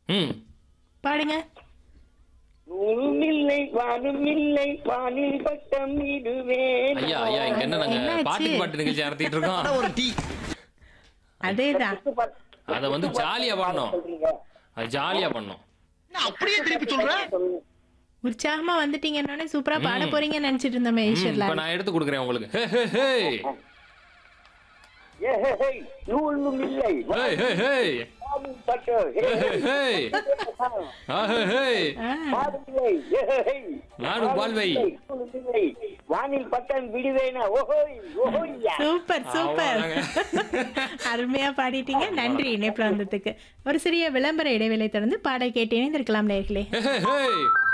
ம் பாடுங்க நூலும் இல்லை வானும் இல்லை வானில் பட்டம் இடுவேன் ஐயா ஐயா இங்க என்ன நாங்க என்னாச்சு? பாட்டுக்கு பாட்டு நிகழ்ச்சி நடத்திட்டு இருக்கோம் ஒரு டீ அதேதான் அதை வந்து ஜாலியா பண்ணோம் சொல்றீங்க அது ஜாலியா பண்ணோம் அப்படியே திருப்பி சொல்ற உற்சாகமா வந்துட்டீங்கன்னு சூப்பரா பாட போறீங்கன்னு நினைச்சிட்டு இருந்தோமே ம், ஈஸ்வர்லா இப்ப நான் எடுத்து கொடுக்குறேன் உங்களுக்கு ஹே ஹே ஹே ஏ ஹே ஹே நூலும் இல்லை ஹே ஹே ஹே வானில் பட்டம் ஹே ஹே ஹே ஆ, ஹே ஹே ஆ, பாடும் இல்லை ஏ ஹே ஹே நானும் வாழ்வை. நூலும் இல்லை வானில் பட்டம் விடுவேனா ஓஹோய் ஓஹோய்யா சூப்பர் சூப்பர் அவ்வளவுதாங்க. அருமையா பாடிட்டீங்க நன்றி இணைப்புல வந்ததுக்கு ஒரு சிறிய விளம்பர இடைவேளை தொடர்ந்து பாட கேட்டு இணைந்திருக்கலாம் நேர்களே ஹே ஹே ஹே